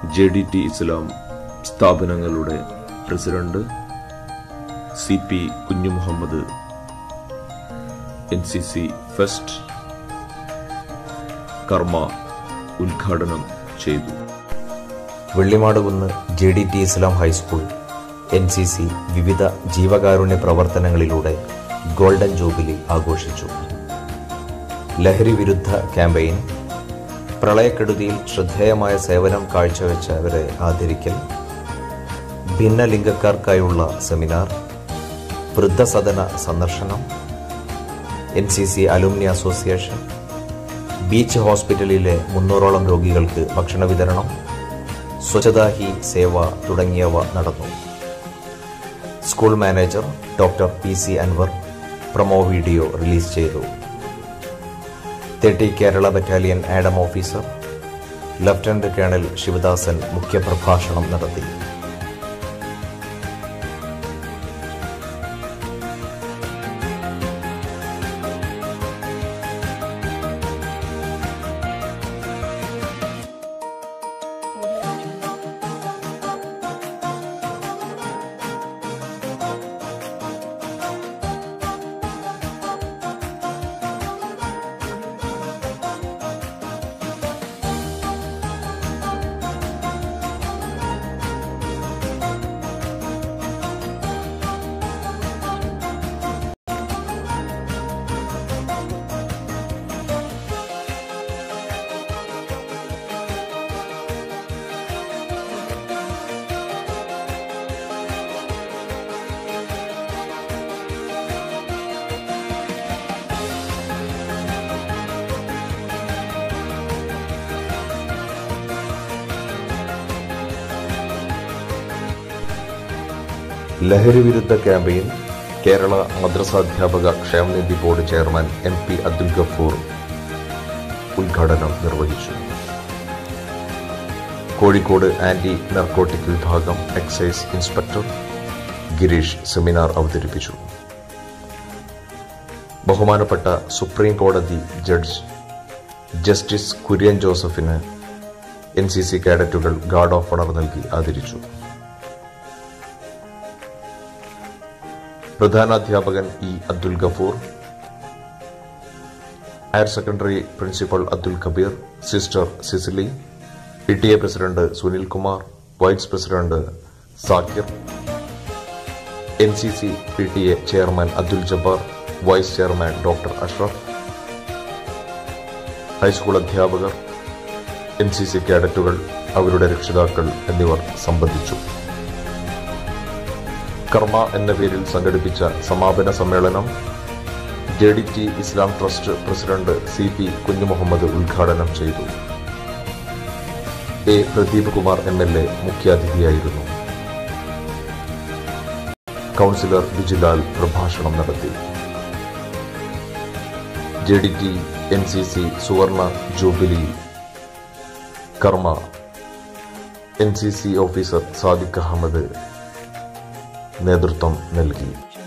J D T ഇസ്ലാം സ്ഥാപനങ്ങളുടെ president C P Kunju Muhammad N C C fest കർമ്മ ഉദ്ഘാടനം ചെയ്തു Vellimadukunnu J D T Islam high school N C C വിവിധ ജീവകാരുണ്യ പ്രവർത്തനങ്ങളിലൂടെ ഗോൾഡൻ ജൂബിലി ആഘോഷിച്ചു ലഹരി വിരുദ്ധ ക്യാമ്പയിൻ പ്രളയക്കെടുതിയിൽ ശ്രദ്ധേയമായ സേവനം കാഴ്ചവെച്ചവരെ ആദരിക്കൽ ഭിന്നലിംഗക്കാർക്കായുള്ള സെമിനാർ വൃദ്ധസദന സന്ദർശനം N C C alumni association beach ഹോസ്പിറ്റലിലെ മുന്നൂറോളം രോഗികൾക്ക് ഭക്ഷണ വിതരണം സ്വച്ഛതാ ഹി സേവ തുടങ്ങിയവ നടന്നു school manager doctor P C Anwar promo video release ചെയ്തു തേട്ടി Kerala battalion adm officer lieutenant colonel Sivadasan മുഖ്യപ്രഭാഷണം നടത്തി ലഹരി വിരുദ്ധ ക്യാമ്പയിൻ കേരള മദ്രസാധ്യാപക ക്ഷേമനിധി board chairman M P Abdul Gafoor ഉദ്ഘാടനം നിർവഹിച്ചു കോഴിക്കോട് ആന്റി നർക്കോട്ടിക് വിഭാഗം എക്സൈസ് ഇൻസ്പെക്ടർ ഗിരീഷ് സെമിനാർ അവതരിപ്പിച്ചു ബഹുമാനപ്പെട്ട സുപ്രീം കോടതി ജഡ്ജ് ജസ്റ്റിസ് കുര്യൻ ജോസഫിന് എൻ സി സി കേഡറ്റുകൾ ഗാർഡ് ഓഫ് ഓണർ നൽകി ആദരിച്ചു പ്രധാനാധ്യാപകൻ E Abdul Gafoor higher secondary principal Abdul Kabir sister Cicily P T A president Sunil Kumar vice president Zakir N C C P T A chairman Abdul Jabbar vice chairman doctor Ashraf high school അധ്യാപകർ N C C കേഡറ്റുകൾ അവരുടെ രക്ഷിതാക്കൾ എന്നിവർ സംബന്ധിച്ചു കർമ്മ എന്ന പേരിൽ സംഘടിപ്പിച്ച സമാപന സമ്മേളനം J D T Islam trust president C P Kunjumuhammad ഉദ്ഘാടനം ചെയ്തു A Pradeep Kumar M L A മുഖ്യാതിഥിയായിരുന്നു കൗൺസിലർ ബിജുലാൽ പ്രഭാഷണം നടത്തി J D T N C C സുവർണ ജൂബിലി കർമ്മ N C C officer Sadiq Ahammed നേതൃത്വം നൽകി